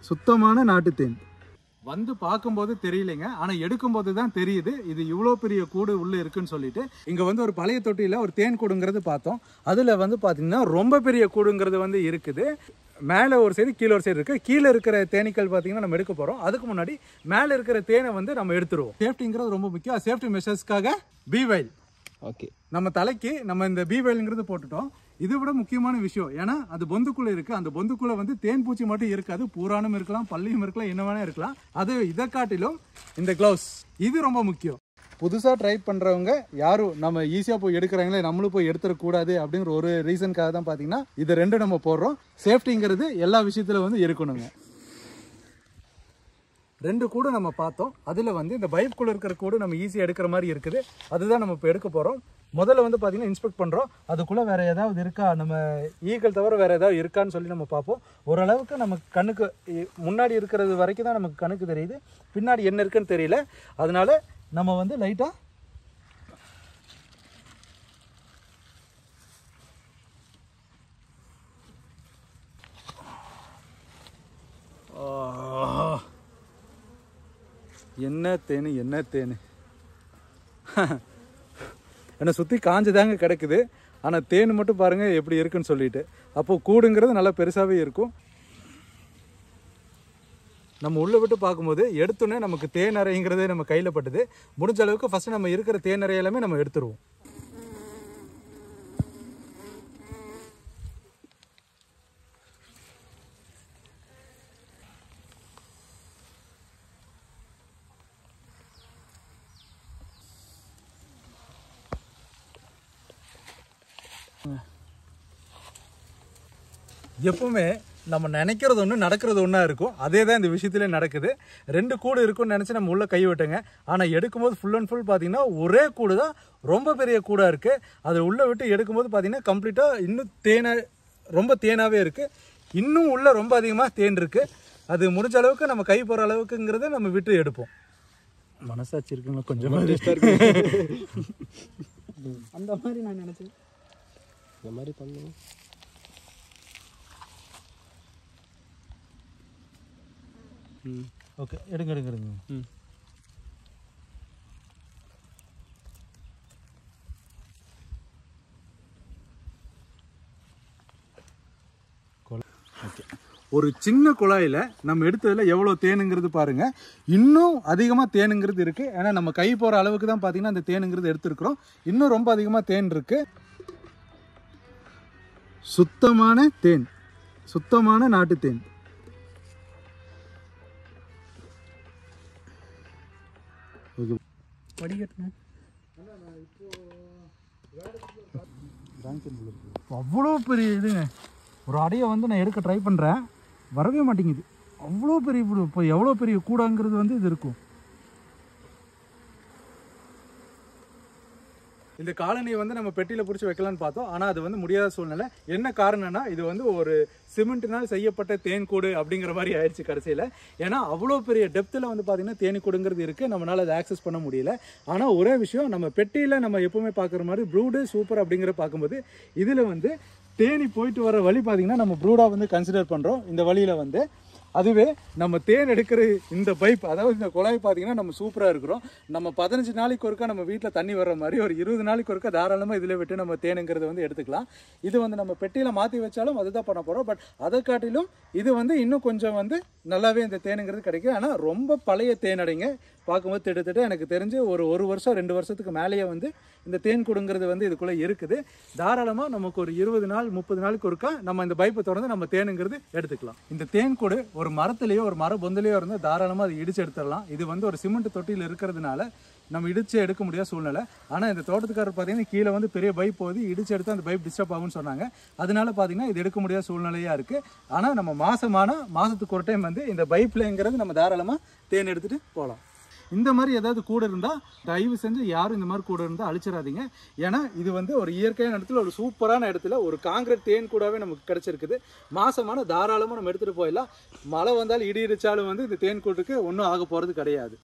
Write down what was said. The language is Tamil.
சுத்தமான நாட்டு தேன் வந்து பார்க்கும்போது தெரியலைங்க ஆனா எடுக்கும்போது தான் தெரியுது இது இவ்வளோ பெரிய கூடு உள்ள இருக்குன்னு சொல்லிட்டு இங்க வந்து ஒரு பழைய தொட்டியில ஒரு தேன் கூடுங்கிறது பார்த்தோம் அதுல வந்து பாத்தீங்கன்னா ரொம்ப பெரிய கூடுங்கிறது வந்து இருக்குது மேலே ஒரு சைடு கீழே ஒரு சைடு இருக்கு கீழே இருக்கிற தேனீக்கள் பார்த்தீங்கன்னா நம்ம எடுக்க போறோம் அதுக்கு முன்னாடி மேலே இருக்கிற தேனை வந்து நம்ம எடுத்துருவோம் சேஃப்டிங்கிறது ரொம்ப முக்கியம் சேஃப்டி மெஷர்ஸ்க்காக பீவைல் ஓகே நம்ம தலைக்கு நம்ம இந்த பீவைல்ங்கிறது போட்டுட்டோம் இதை விட முக்கியமான விஷயம் ஏன்னா அது பொந்துக்குள்ள இருக்கு அந்த பொந்துக்குள்ள வந்து தேன் பூச்சி மட்டும் இருக்காது பூரானும் இருக்கலாம் பள்ளியும் இருக்கலாம் என்ன வேணா இருக்கலாம் அது இதை காட்டிலும் இந்த கிளவுஸ் இது ரொம்ப முக்கியம் புதுசாக ட்ரை பண்ணுறவங்க யாரும் நம்ம ஈஸியாக போய் எடுக்கிறாங்களே நம்மளும் போய் எடுத்துடக்கூடாது அப்படிங்கிற ஒரு ரீசனுக்காக தான் பார்த்தீங்கன்னா இது ரெண்டும் நம்ம போடுறோம் சேஃப்டிங்கிறது எல்லா விஷயத்துல வந்து இருக்கணுங்க ரெண்டு கூடு நம்ம பார்த்தோம் அதில் வந்து இந்த பைப்புக்குள்ள இருக்கிற கூடு நம்ம ஈஸியாக எடுக்கிற மாதிரி இருக்குது அதுதான் நம்ம இப்போ எடுக்க போகிறோம் முதல்ல வந்து பார்த்தீங்கன்னா இன்ஸ்பெக்ட் பண்ணுறோம் அதுக்குள்ளே வேறு ஏதாவது இருக்கா நம்ம ஈக்கள் தவிர வேறு ஏதாவது இருக்கான்னு சொல்லி நம்ம பார்ப்போம் ஓரளவுக்கு நமக்கு கண்ணுக்கு இ- முன்னாடி இருக்கிறது வரைக்கும் தான் நமக்கு கண்ணுக்கு தெரியுது பின்னாடி என்ன இருக்குன்னு தெரியல அதனால நம்ம வந்து லைட்டாக என்ன தேனு என்ன தேனு என்னை சுற்றி காஞ்சதாங்க கிடக்குது ஆனால் தேன் மட்டும் பாருங்க எப்படி இருக்குன்னு சொல்லிட்டு அப்போ கூடுங்கிறது நல்லா பெருசாகவே இருக்கும் நம்ம உள்ளே விட்டு பார்க்கும்போது எடுத்தோன்னே நமக்கு தேன் அறைங்கிறதே நம்ம கையில் பட்டுது முடிஞ்ச அளவுக்கு ஃபஸ்ட்டு நம்ம இருக்கிற தேன் அறை எல்லாமே நம்ம எடுத்துருவோம் எப்பவுமே நம்ம நினைக்கிறது ஒன்று நடக்கிறது ஒன்றா இருக்கும் அதே தான் இந்த விஷயத்துல நடக்குது ரெண்டு கூடு இருக்கும்னு நினச்சி நம்ம உள்ளே கை விட்டுங்க ஆனால் எடுக்கும்போது ஃபுல் அண்ட் ஃபுல் பார்த்தீங்கன்னா ஒரே கூடு தான் ரொம்ப பெரிய கூடாக இருக்குது அதை உள்ளே விட்டு எடுக்கும்போது பார்த்தீங்கன்னா கம்ப்ளீட்டாக இன்னும் தேனை ரொம்ப தேனாகவே இருக்குது இன்னும் உள்ளே ரொம்ப அதிகமாக தேன் இருக்குது அது முடிஞ்ச அளவுக்கு நம்ம கை போகிற அளவுக்குங்கிறத நம்ம விட்டு எடுப்போம் மனசாட்சி இருக்குங்களா கொஞ்சமாக அந்த மாதிரி நான் நினச்சேன் இந்த மாதிரி பண்ணுங்க ஓகே எடுங்க எடுங்க எடுங்க ம் ஒரு சின்ன குழாயில் நம்ம எடுத்ததில் எவ்வளோ தேனுங்கிறது பாருங்க இன்னும் அதிகமாக தேனுங்கிறது இருக்கு ஏன்னா நம்ம கை போகிற அளவுக்கு தான் பார்த்தீங்கன்னா அந்த தேனுங்கிறது எடுத்துருக்குறோம் இன்னும் ரொம்ப அதிகமாக தேன் இருக்கு சுத்தமான தேன் சுத்தமான நாட்டு தேன் ஓகே வடிகட்டணும் அவ்வளோ பெரிய இதுங்க ஒரு அடையை வந்து நான் எடுக்க ட்ரை பண்ணுறேன் வரவே மாட்டேங்குது அவ்வளோ பெரிய புழு. இப்போ எவ்வளோ பெரிய கூடாங்கிறது வந்து இது இருக்கும் இந்த காலனியை வந்து நம்ம பெட்டியில் பிடிச்சி வைக்கலாம்னு பார்த்தோம் ஆனால் அது வந்து முடியாத சூழ்நிலை என்ன காரணம்னா இது வந்து ஒரு சிமெண்ட்னால் செய்யப்பட்ட தேன்கூடு அப்படிங்கிற மாதிரி ஆயிடுச்சு கடைசியில் ஏன்னா அவ்வளோ பெரிய டெப்த்தில் வந்து பார்த்தீங்கன்னா தேனீக்கூடுங்கிறது இருக்குது நம்மளால் அதை ஆக்சஸ் பண்ண முடியல ஆனால் ஒரே விஷயம் நம்ம பெட்டியில் நம்ம எப்பவுமே பார்க்குற மாதிரி ப்ரூடு சூப்பர் அப்படிங்கிற பார்க்கும்போது இதில் வந்து தேனி போயிட்டு வர வழி பார்த்தீங்கன்னா நம்ம ப்ரூடாக வந்து கன்சிடர் பண்ணுறோம் இந்த வழியில் வந்து அதுவே நம்ம தேன் எடுக்கிற இந்த பைப் அதாவது இந்த குழாய் பார்த்தீங்கன்னா நம்ம சூப்பராக இருக்கிறோம் நம்ம பதினஞ்சு நாளைக்கு ஒருக்கா நம்ம வீட்டில் தண்ணி வர்ற மாதிரி ஒரு இருபது நாளைக்கு ஒருக்கா தாராளமாக இதில் விட்டு நம்ம தேனுங்கிறத வந்து எடுத்துக்கலாம் இது வந்து நம்ம பெட்டியில் மாற்றி வச்சாலும் அதுதான் பண்ண போகிறோம் பட் அதை காட்டிலும் இது வந்து இன்னும் கொஞ்சம் வந்து நல்லாவே இந்த தேனுங்கிறது கிடைக்கும் ஆனால் ரொம்ப பழைய தேனடைங்க பார்க்கும்போது திட்டத்தட்ட எனக்கு தெரிஞ்சு ஒரு ஒரு வருஷம் ரெண்டு வருஷத்துக்கு மேலேயே வந்து இந்த தேன் கொடுங்கிறது வந்து இதுக்குள்ளே இருக்குது தாராளமாக நமக்கு ஒரு இருபது நாள் முப்பது நாளுக்கு ஒருக்கா நம்ம இந்த பைப்பை திறந்து நம்ம தேனுங்கிறது எடுத்துக்கலாம் இந்த தேன் கூடு ஒரு மரத்துலேயோ ஒரு மர பொந்திலையோ இருந்தால் தாராளமாக அதை இடிச்சு எடுத்துடலாம் இது வந்து ஒரு சிமெண்ட் தொட்டியில் இருக்கிறதுனால நம்ம இடிச்சு எடுக்க முடியாத சூழ்நிலை ஆனால் இந்த தோட்டத்துக்காரர் பார்த்தீங்கன்னா கீழே வந்து பெரிய பைப் போகுது இடிச்சு எடுத்து அந்த பைப் டிஸ்டர்ப் ஆகும்னு சொன்னாங்க அதனால பார்த்தீங்கன்னா இது எடுக்க முடியாத சூழ்நிலையாக இருக்குது ஆனால் நம்ம மாசமான மாதத்துக்கு ஒரு டைம் வந்து இந்த பைப்லங்கிறது நம்ம தாராளமாக தேன் எடுத்துகிட்டு போகலாம் இந்த மாதிரி ஏதாவது கூட இருந்தால் தயவு செஞ்சு யாரும் இந்த மாதிரி கூட இருந்தால் அழிச்சிடாதீங்க ஏன்னா இது வந்து ஒரு இயற்கையான இடத்துல ஒரு சூப்பரான இடத்துல ஒரு காங்கிரீட் தேன் கூடவே நமக்கு கிடைச்சிருக்குது மாசமான தாராளமாக நம்ம எடுத்துகிட்டு போயிடலாம் மழை வந்தாலும் இடி இடிச்சாலும் வந்து இந்த தேன் கூட்டுக்கு ஒன்றும் ஆக போகிறது கிடையாது